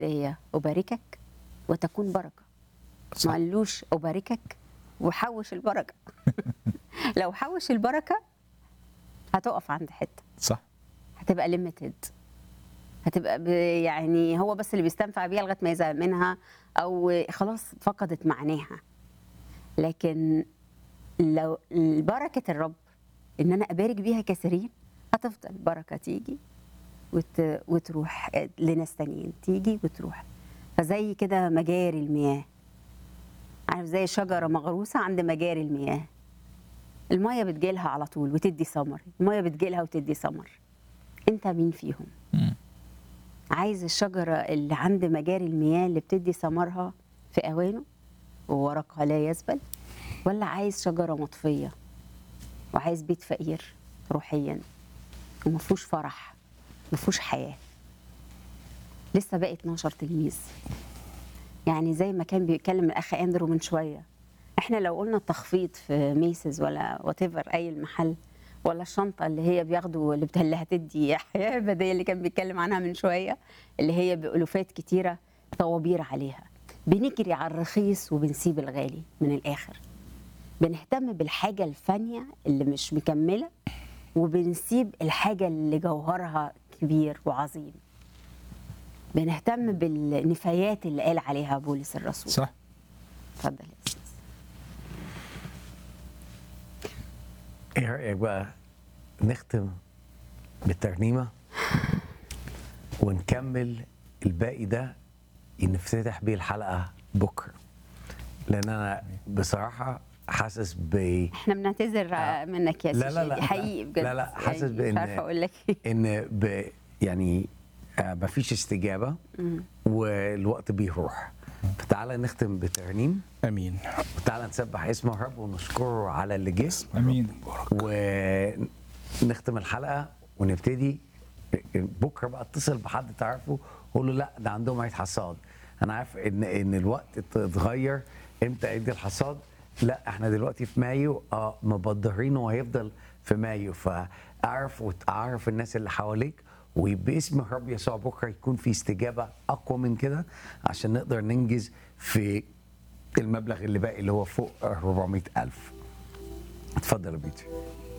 هي أباركك وتكون بركة صح. ما قالوش أباركك وحوش البركة لو حوش البركة هتقف عند حتة صح هتبقى ليميتد هتبقى ب- يعني هو بس اللي بيستنفع بيها لغايه ما يزهق منها او خلاص فقدت معناها لكن لو بركه الرب ان انا ابارك بيها كثيرين هتفضل بركه تيجي وت... وتروح لناس تانيين تيجي وتروح فزي كده مجاري المياه عارف زي شجره مغروسه عند مجاري المياه الميه بتجيلها على طول وتدي ثمر الميه بتجيلها وتدي ثمر انت مين فيهم مم. عايز الشجرة اللي عند مجاري المياه اللي بتدي ثمرها في أوانه وورقها لا يذبل ولا عايز شجرة مطفية وعايز بيت فقير روحيا وما فيهوش فرح ما فيهوش حياة لسه باقي 12 تلميذ يعني زي ما كان بيتكلم الأخ أندرو من شوية احنا لو قلنا التخفيض في ميسز ولا وات اي المحل ولا الشنطه اللي هي بياخدوا اللي بت- اللي هتدي حياه ابديه اللي كان بيتكلم عنها من شويه اللي هي بالوفات كتيره طوابير عليها بنجري على الرخيص وبنسيب الغالي من الاخر بنهتم بالحاجه الفانيه اللي مش مكمله وبنسيب الحاجه اللي جوهرها كبير وعظيم بنهتم بالنفايات اللي قال عليها بولس الرسول صح اتفضل يا استاذ ايه رايك بقى نختم بالترنيمه ونكمل الباقي ده نفتتح بيه الحلقه بكره لان انا بصراحه حاسس ب احنا بنعتذر آه. منك يا لا، سيدي لا، لا، حقيقي بجد لا، لا، حاسس يعني بإن- مش عارفه اقول لك ايه ان ب يعني آه، مفيش استجابه والوقت بيروح فتعالى نختم بترنيم امين وتعالى نسبح اسم الرب ونشكره على اللي جه امين ونختم الحلقه ونبتدي بكره بقى اتصل بحد تعرفه قول له لا ده عندهم عيد حصاد انا عارف ان ان الوقت اتغير امتى عيد الحصاد لا احنا دلوقتي في مايو اه مبدرينه وهيفضل في مايو فاعرف وتعرف الناس اللي حواليك وباسم الرب يسوع بكره يكون في استجابه اقوى من كده عشان نقدر ننجز في المبلغ اللي باقي اللي هو فوق 400 ألف اتفضل يا بيتر